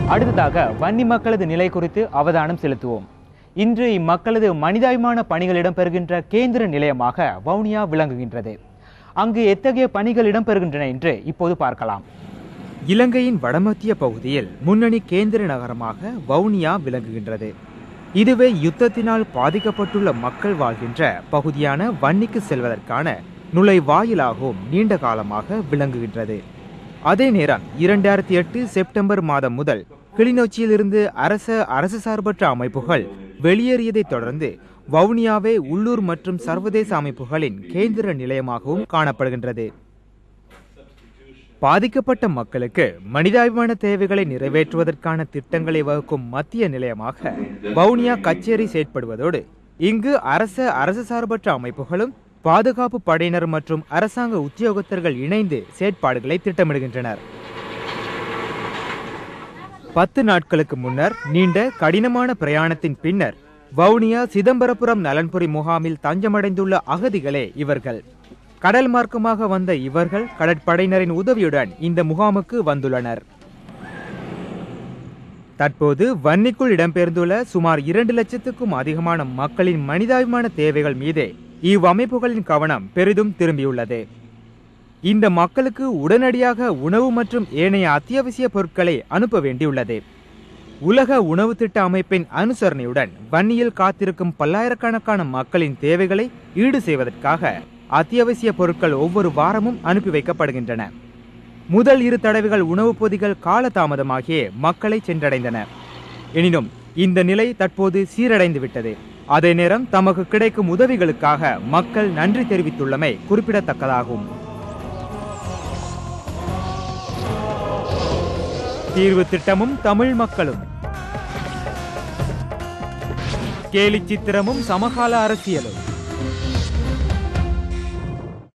அடுத்ததாக வன்னி மக்களது நிலை குறித்து அவதானம் செலுத்துவோம் இன்று இம்மக்களது மனிதாபிமான பணிகள் இடம்பெறுகின்ற கேந்திர நிலையமாக வவுனியா விளங்குகின்றது அங்கு எத்தகைய பணிகள் இடம்பெறுகின்றன என்று இப்போது பார்க்கலாம் இலங்கையின் வடமத்திய பகுதியில் முன்னணி கேந்திர நகரமாக வவுனியா விளங்குகின்றது இதுவே யுத்தத்தினால் பாதிக்கப்பட்டுள்ள மக்கள் வாழ்கின்ற பகுதியான வன்னிக்கு செல்வதற்கான நுழைவாயிலாகவும் நீண்ட காலமாக விளங்குகின்றது அதே நேரம் இரண்டாயிரத்தி எட்டு செப்டம்பர் மாதம் முதல் கிளிநொச்சியிலிருந்து அரச அரசு சார்பற்ற அமைப்புகள் வெளியேறியதைத் தொடர்ந்து வவுனியாவே உள்ளூர் மற்றும் சர்வதேச அமைப்புகளின் கேந்திர நிலையமாகவும் காணப்படுகின்றது பாதிக்கப்பட்ட மக்களுக்கு மனிதாபிமான தேவைகளை நிறைவேற்றுவதற்கான திட்டங்களை வகுக்கும் மத்திய நிலையமாக வவுனியா கச்சேரி செயற்படுவதோடு இங்கு அரச அரசு சார்பற்ற அமைப்புகளும் பாதுகாப்பு படையினர் மற்றும் அரசாங்க உத்தியோகத்தர்கள் இணைந்து செயற்பாடுகளை திட்டமிடுகின்றனர் பத்து நாட்களுக்கு முன்னர் நீண்ட கடினமான பிரயாணத்தின் பின்னர் வவுனியா சிதம்பரபுரம் நலன்புரி முகாமில் தஞ்சமடைந்துள்ள அகதிகளே இவர்கள் கடல் மார்க்கமாக வந்த இவர்கள் கடற்படையினரின் உதவியுடன் இந்த முகாமுக்கு வந்துள்ளனர் தற்போது வன்னிக்குள் இடம்பெயர்ந்துள்ள சுமார் இரண்டு லட்சத்துக்கும் அதிகமான மக்களின் மனிதாபிமான தேவைகள் மீதே இவ்வமைப்புகளின் கவனம் பெரிதும் திரும்பியுள்ளது இந்த மக்களுக்கு உடனடியாக உணவு மற்றும் ஏனைய அத்தியாவசிய பொருட்களை அனுப்ப வேண்டியுள்ளது உலக உணவு திட்ட அமைப்பின் அனுசரணையுடன் வன்னியில் காத்திருக்கும் பல்லாயிரக்கணக்கான மக்களின் தேவைகளை ஈடு செய்வதற்காக அத்தியாவசிய பொருட்கள் ஒவ்வொரு வாரமும் அனுப்பி வைக்கப்படுகின்றன முதல் இரு தடவைகள் உணவுப் பொதிகள் காலதாமதமாகியே மக்களை சென்றடைந்தன எனினும் இந்த நிலை தற்போது சீரடைந்து விட்டது அதே நேரம் தமக்கு கிடைக்கும் உதவிகளுக்காக மக்கள் நன்றி தெரிவித்துள்ளமை குறிப்பிடத்தக்கதாகும் தீர்வு திட்டமும் தமிழ் மக்களும் கேலி சித்திரமும் சமகால அரசியலும்